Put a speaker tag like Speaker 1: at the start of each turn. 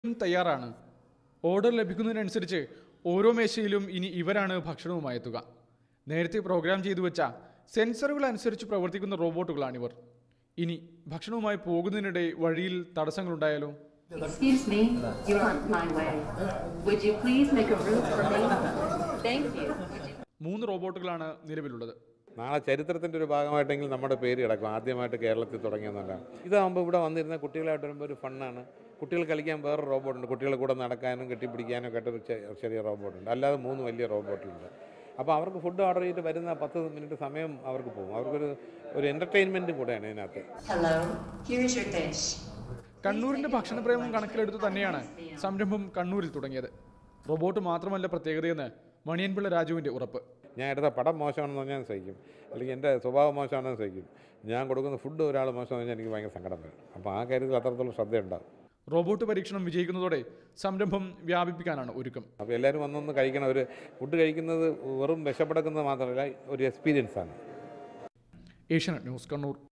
Speaker 1: തയ്യാറാണ് ഓർഡർ ലഭിക്കുന്നതിനനുസരിച്ച് ഓരോ മേശയിലും ഇനി ഇവരാണ് ഭക്ഷണവുമായി എത്തുക നേരത്തെ പ്രോഗ്രാം ചെയ്തു വെച്ച സെൻസറുകൾ അനുസരിച്ച് പ്രവർത്തിക്കുന്ന റോബോട്ടുകളാണിവർ ഇനി ഭക്ഷണവുമായി പോകുന്നതിനിടെ വഴിയിൽ തടസ്സങ്ങളുണ്ടായാലോ
Speaker 2: Excuse me, you aren't my way. Would you please make a route for me? Thank you. Would you-
Speaker 1: മൂന്ന് റോബോട്ടുകളാണ് നിലവിലുള്ളത്
Speaker 3: നാളെ ചരിത്രത്തിൻ്റെ ഒരു ഭാഗമായിട്ടെങ്കിലും നമ്മുടെ പേര് കിടക്കും ആദ്യമായിട്ട് കേരളത്തിൽ തുടങ്ങിയെന്നുണ്ടാകും ഇതാകുമ്പോൾ ഇവിടെ വന്നിരുന്ന കുട്ടികളായിട്ട് വരുമ്പോൾ ഒരു ഫണ്ണാണ് കുട്ടികൾ കളിക്കാൻ വേറെ റോബോട്ടുണ്ട് കുട്ടികളെ കൂടെ നടക്കാനും കെട്ടിപ്പിടിക്കാനും ഒക്കെ ആയിട്ട് ഒരു ചെ- ചെറിയ റോബോട്ടുണ്ട് അല്ലാതെ മൂന്ന് വലിയ റോബോട്ടുണ്ട് അപ്പോൾ അവർക്ക് ഫുഡ് ഓർഡർ ചെയ്തിട്ട് വരുന്ന പത്ത് മിനിറ്റ് സമയം അവർക്ക് പോകും അവർക്കൊരു ഒരു എൻ്റർടൈൻമെൻറ്റും കൂടെയാണ് ഇതിനകത്ത്
Speaker 2: Hello, here's your dish.
Speaker 1: കണ്ണൂരിന്റെ ഭക്ഷണപ്രേമം കണക്കിലെടുത്തു തന്നെയാണ് സംരംഭം കണ്ണൂരിൽ തുടങ്ങിയത് റോബോട്ട് മാത്രമല്ല പ്രത്യേകതയെന്ന് മണിയൻപിള്ള രാജുവിന്റെ ഉറപ്പ്
Speaker 3: ഞാൻ എടുത്ത പടം മോശമാണെന്ന് പറഞ്ഞാൽ സഹിക്കും അല്ലെങ്കിൽ എൻ്റെ സ്വഭാവം മോശമാണെന്ന് സഹിക്കും ഞാൻ കൊടുക്കുന്ന ഫുഡ് ഒരാൾ മോശമെന്ന് പറഞ്ഞാൽ എനിക്ക് ഭയങ്കര സങ്കടം വരും അപ്പോൾ ആ കാര്യത്തിൽ അത്രത്തോളം ശ്രദ്ധയുണ്ടാകും
Speaker 1: റോബോട്ട് പരീക്ഷണം വിജയിക്കുന്നതോടെ സംരംഭം വ്യാപിപ്പിക്കാനാണ് ഒരുക്കം
Speaker 3: അപ്പോൾ എല്ലാവരും വന്നൊന്ന് കഴിക്കണം ഒരു ഫുഡ് കഴിക്കുന്നത് വെറും വിശപ്പടക്കുന്നത് മാത്രമല്ല ഒരു എക്സ്പീരിയൻസ് ആണ്
Speaker 1: ഏഷ്യാനെറ്റ് ന്യൂസ് കണ്ണൂർ